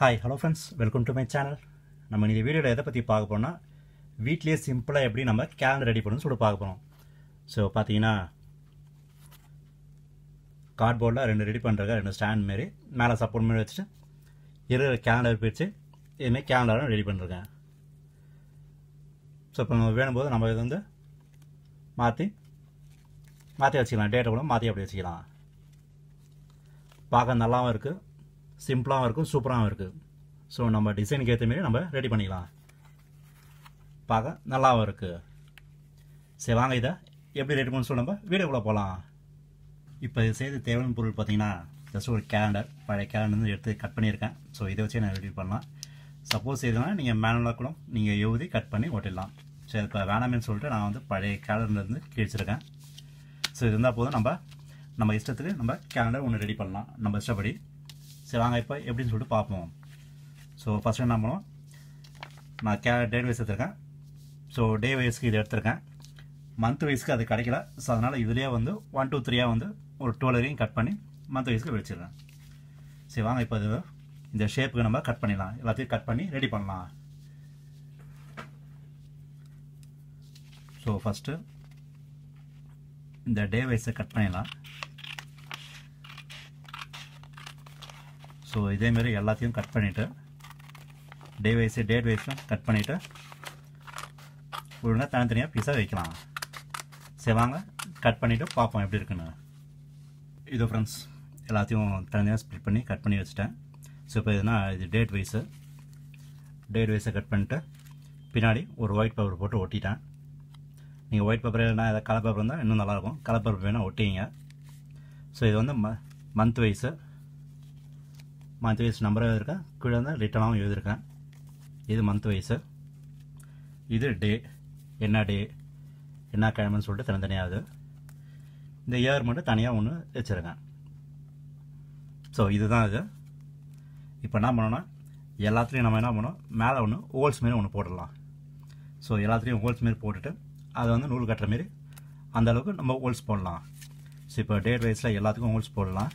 hi hello friends welcome to my channel நம்ம இந்த வீடியோவில் எதை பற்றி பார்க்க போனால் வீட்லேயே சிம்பிளாக எப்படி நம்ம கேலண்டர் ரெடி பண்ணணும்னு சொல்லி பார்க்க போகிறோம் ஸோ பார்த்தீங்கன்னா கார்ட்போர்டில் ரெண்டு ரெடி பண்ணுறதுக்கு ரெண்டு ஸ்டாண்ட் மாரி மேலே சப்போர்ட் மாரி வச்சுட்டு இரு கேலண்டர் பிரித்து இதுமாரி கேலண்டரும் ரெடி பண்ணிருக்கேன் ஸோ இப்போ நம்ம வேணும் போது நம்ம இது வந்து மாற்றி மாற்றி வச்சுக்கலாம் டேட்டை கூட மாற்றி அப்படி வச்சுக்கலாம் பார்க்க நல்லாவும் இருக்குது சிம்பிளாகவும் இருக்கும் சூப்பராகவும் இருக்குது ஸோ நம்ம டிசைனுக்கு ஏற்ற மாரி நம்ம ரெடி பண்ணிக்கலாம் பார்க்க நல்லாவும் இருக்குது சரி வாங்க இதை எப்படி ரெடி பண்ண சொல்லி நம்ம வீடியோக்குள்ளே போகலாம் இப்போ இது செய்து தேவையான பொருள் பார்த்தீங்கன்னா ஜஸ்ட் ஒரு கேலண்டர் பழைய கேலண்டர் வந்து எடுத்து கட் பண்ணியிருக்கேன் ஸோ இதை வச்சு நான் ரெடி பண்ணலாம் சப்போஸ் இதுனா நீங்கள் மேனுவலாக கூட நீங்கள் எழுதி கட் பண்ணி ஓட்டிடலாம் சரி இப்போ வேணாமேன்னு சொல்லிட்டு நான் வந்து பழைய கேலண்டர்லேருந்து கிழிச்சிருக்கேன் ஸோ இது இருந்தால் போதும் நம்ம நம்ம இஷ்டத்துக்கு நம்ம கேலண்டர் ஒன்று ரெடி பண்ணலாம் நம்ம இஷ்டப்படி சரி வாங்க இப்போ எப்படின்னு சொல்லிட்டு பார்ப்போம் ஸோ ஃபஸ்ட்டு என்ன பண்ணுவோம் நான் கே டேட் வைஸ் எடுத்திருக்கேன் ஸோ டே வைஸ்க்கு இது எடுத்திருக்கேன் மந்த் வைஸ்க்கு அது கிடைக்கல ஸோ அதனால் இதுலேயே வந்து ஒன் டூ த்ரீயாக வந்து ஒரு டுவெல் வரையும் கட் பண்ணி மந்த் வைஸ்க்கு வச்சிடுறேன் சரி வாங்க இப்போ இது இந்த ஷேப்புக்கு நம்ம கட் பண்ணிடலாம் எல்லாத்தையும் கட் பண்ணி ரெடி பண்ணலாம் ஸோ ஃபஸ்ட்டு இந்த டே வைஸை கட் பண்ணிடலாம் ஸோ இதேமாரி எல்லாத்தையும் கட் பண்ணிவிட்டு டே வைஸு டேட் வைஸும் கட் பண்ணிவிட்டு ஒழுங்காக தனித்தனியாக பீஸாக வைக்கலாம் சரி வாங்க கட் பண்ணிவிட்டு பார்ப்போம் எப்படி இருக்குன்னு இது ஃப்ரெண்ட்ஸ் எல்லாத்தையும் தனியாக ஸ்ப்ளிட் பண்ணி கட் பண்ணி வச்சுட்டேன் ஸோ இப்போ இதுனா இது டேட் வைஸு டேட் வைஸை கட் பண்ணிட்டு பின்னாடி ஒரு ஒயிட் பேப்பர் போட்டு ஒட்டிட்டேன் நீங்கள் ஒயிட் பேப்பர் இல்லைனா ஏதாவது கலர் பேப்பர் இருந்தால் இன்னும் நல்லாயிருக்கும் கலர் பேப்பர் வேணால் ஒட்டிங்க ஸோ இது வந்து ம மந்த் வைஸு மந்த் வைஸ் நம்பரும் எழுதியிருக்கேன் கீழே வந்து ரிட்டனாகவும் எழுதியிருக்கேன் இது மந்த் வைஸு இது டே என்ன டே என்ன கிழமைன்னு சொல்லிட்டு தனித்தனியாகுது இந்த இயர் மட்டும் தனியாக ஒன்று வச்சுருக்கேன் ஸோ இதுதான் இது இப்போ என்ன பண்ணோன்னா எல்லாத்துலேயும் நம்ம என்ன பண்ணோம் மேலே ஒன்று ஹோல்ஸ் மாரி ஒன்று போட்டுடலாம் ஸோ எல்லாத்துலேயும் ஹோல்ஸ் மாரி போட்டுட்டு அதை வந்து நூல் கட்டுற மாரி அந்த அளவுக்கு நம்ம ஹோல்ஸ் போடலாம் ஸோ இப்போ டேட் வைஸில் எல்லாத்துக்கும் ஹோல்ஸ் போடலாம்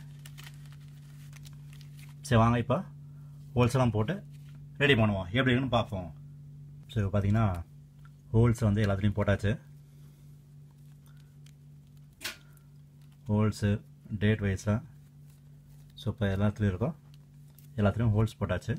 சரி வாங்க இப்போ ஹோல்ஸ்லாம் போட்டு ரெடி பண்ணுவோம் எப்படி இருக்குன்னு பார்ப்போம் ஸோ இப்போ பார்த்தீங்கன்னா ஹோல்ஸ் வந்து எல்லாத்துலேயும் போட்டாச்சு ஹோல்ஸு டேட் வைஸாக ஸோ இப்போ எல்லாத்துலேயும் இருக்கும் எல்லாத்துலேயும் ஹோல்ஸ் போட்டாச்சு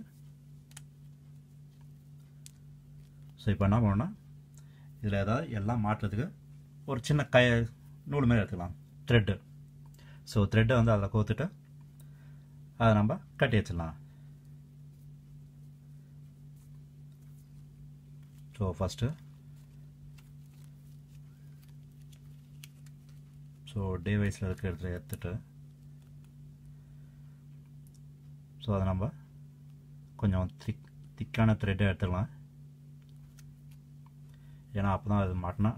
ஸோ இப்போ என்ன பண்ணணும்னா இதில் ஏதாவது எல்லாம் மாட்டுறதுக்கு ஒரு சின்ன கை நூல் மாரி எடுத்துக்கலாம் த்ரெட்டு ஸோ த்ரெட்டை வந்து அதில் கோத்துட்டு அதை நம்ம கட்டி வச்சிடலாம் ஸோ ஃபஸ்ட்டு ஸோ டே வைஸில் இருக்க இடத்துல எடுத்துட்டு ஸோ அதை நம்ம கொஞ்சம் திக் திக்கான த்ரெட்டை எடுத்துக்கலாம் ஏன்னா அப்போ தான் அது மாட்டினா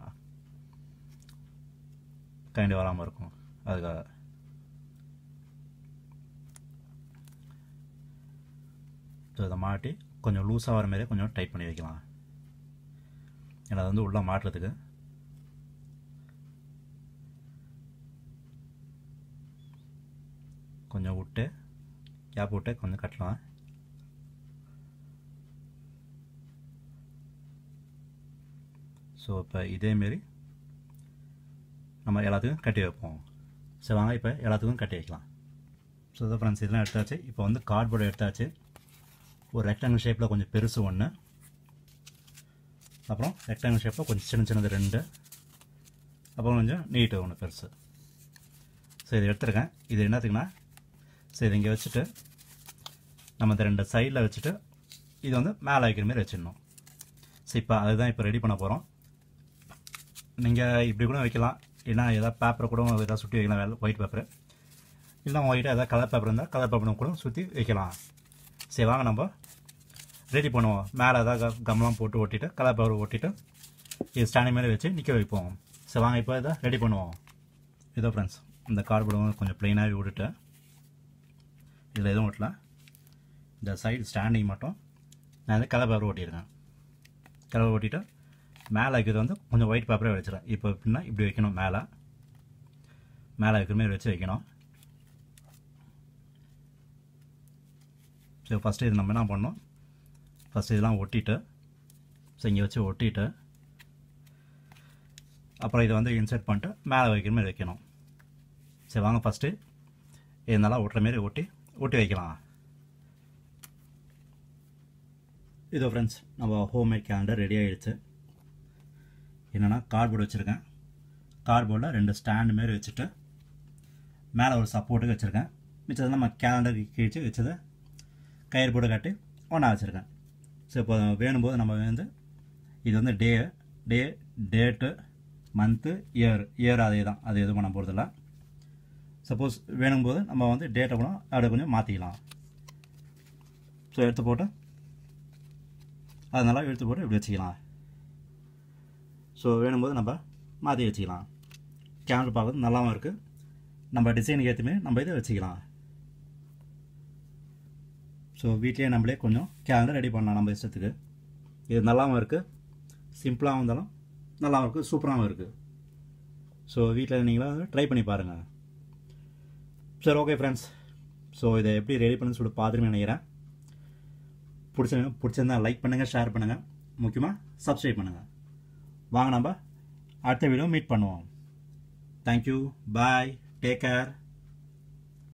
கைண்டு வராமல் இருக்கும் அதுக்காக ஸோ இதை மாட்டி கொஞ்சம் லூஸாக வர மாதிரியே கொஞ்சம் டைட் பண்ணி வைக்கலாம் ஏன்னா அது வந்து உள்ளே மாட்டுறதுக்கு கொஞ்சம் விட்டு கேப் விட்டு கொஞ்சம் கட்டலாம் ஸோ இப்போ இதேமாரி நம்ம எல்லாத்துக்கும் கட்டி வைப்போம் சரி வாங்க இப்போ எல்லாத்துக்கும் கட்டி வைக்கலாம் ஸோ இதை ஃப்ரெண்ட்ஸ் இதெல்லாம் எடுத்தாச்சு இப்போ வந்து கார்ட்போர்டு எடுத்தாச்சு ஒரு ரெக்டாங்கிள் ஷேப்பில் கொஞ்சம் பெருசு ஒன்று அப்புறம் ரெக்டாங்கிள் ஷேப்பில் கொஞ்சம் சின்ன சின்னது ரெண்டு அப்புறம் கொஞ்சம் நீட்டு ஒன்று பெருசு ஸோ இது எடுத்துருக்கேன் இது என்னத்துக்குன்னா ஸோ இது இங்கே வச்சுட்டு நம்ம இந்த ரெண்டு சைடில் வச்சுட்டு இது வந்து மேலே வைக்கிற மாதிரி வச்சிடணும் ஸோ இப்போ அதுதான் இப்போ ரெடி பண்ண போகிறோம் நீங்கள் இப்படி கூட வைக்கலாம் ஏன்னா எதாவது பேப்பர் கூட எதாவது சுற்றி வைக்கலாம் வேலை ஒயிட் பேப்பர் இல்லை ஒயிட்டாக எதாவது கலர் பேப்பர் இருந்தால் கலர் பேப்பர் கூட சுற்றி வைக்கலாம் சரி வாங்க நம்ம ரெடி பண்ணுவோம் மேலே ஏதாவது கம்லாம் போட்டு ஒட்டிட்டு கலர் பேப்பர் ஒட்டிட்டு இது ஸ்டாண்டிங் மேலே வச்சு நிற்க வைப்போம் சரி வாங்க இப்போ இதை ரெடி பண்ணுவோம் இதோ ஃப்ரெண்ட்ஸ் இந்த கார்ட்போர்டு கொஞ்சம் ப்ளைனாகவே விட்டுட்டு இதில் எதுவும் ஒட்டல இந்த சைடு ஸ்டாண்டிங் மட்டும் நான் வந்து கலர் பேப்பர் ஒட்டியிருக்கேன் கலர் ஒட்டிட்டு மேலே வைக்கிறது வந்து கொஞ்சம் ஒயிட் பேப்பரே வச்சிடறேன் இப்போ எப்படின்னா இப்படி வைக்கணும் மேலே மேலே வைக்கிற மாதிரி வச்சு வைக்கணும் ஸோ ஃபஸ்ட்டு இது நம்ம என்ன பண்ணோம் ஃபஸ்ட்டு இதெல்லாம் ஒட்டிட்டு ஸோ இங்கே வச்சு ஒட்டிட்டு அப்புறம் இதை வந்து இன்சர்ட் பண்ணிட்டு மேலே வைக்கிற மாதிரி வைக்கணும் சரி வாங்க ஃபஸ்ட்டு இருந்தாலும் ஒட்டுற மாரி ஒட்டி ஒட்டி வைக்கலாம் இதோ ஃப்ரெண்ட்ஸ் நம்ம ஹோம்மேட் கேலண்டர் ரெடி ஆகிடுச்சு என்னென்னா கார்ட்போர்டு வச்சுருக்கேன் கார்ட்போர்டில் ரெண்டு ஸ்டாண்டு மாரி வச்சுட்டு மேலே ஒரு சப்போர்ட்டுக்கு வச்சுருக்கேன் மிச்சது நம்ம கேலண்டருக்கு கீழ்ச்சி வச்சதை கயிறு போட்டு காட்டி ஒன்றா வச்சுருக்கேன் ஸோ இப்போ வேணும்போது நம்ம வந்து இது வந்து day day date month year year அதே தான் அது எதுவும் பண்ண போகிறதில்ல சப்போஸ் வேணும்போது நம்ம வந்து டேட்டை கூட அப்படியே கொஞ்சம் மாற்றிக்கலாம் ஸோ எடுத்து போட்டு அதனால எடுத்து போட்டு இப்படி வச்சுக்கலாம் ஸோ வேணும்போது நம்ம மாற்றி வச்சுக்கலாம் கேலண்டர் பார்க்குறது நல்லாவும் இருக்குது நம்ம டிசைனுக்கு ஏற்ற மாதிரி நம்ம இதை வச்சுக்கலாம் ஸோ வீட்லேயே நம்மளே கொஞ்சம் கேலண்டர் ரெடி பண்ணலாம் நம்ம இஷ்டத்துக்கு இது நல்லாவும் இருக்குது சிம்பிளாகவும் இருந்தாலும் நல்லாவும் இருக்குது சூப்பராகவும் இருக்குது ஸோ வீட்டில் நீங்களும் ட்ரை பண்ணி பாருங்கள் சரி ஓகே ஃப்ரெண்ட்ஸ் ஸோ இதை எப்படி ரெடி பண்ணு சொல்லிட்டு பார்த்துருமே நினைக்கிறேன் பிடிச்ச பிடிச்சிருந்தா லைக் பண்ணுங்கள் ஷேர் பண்ணுங்கள் முக்கியமாக சப்ஸ்கிரைப் பண்ணுங்கள் வாங்க நம்ம அடுத்த வீடியோ மீட் பண்ணுவோம் தேங்க்யூ பாய் டேக் கேர்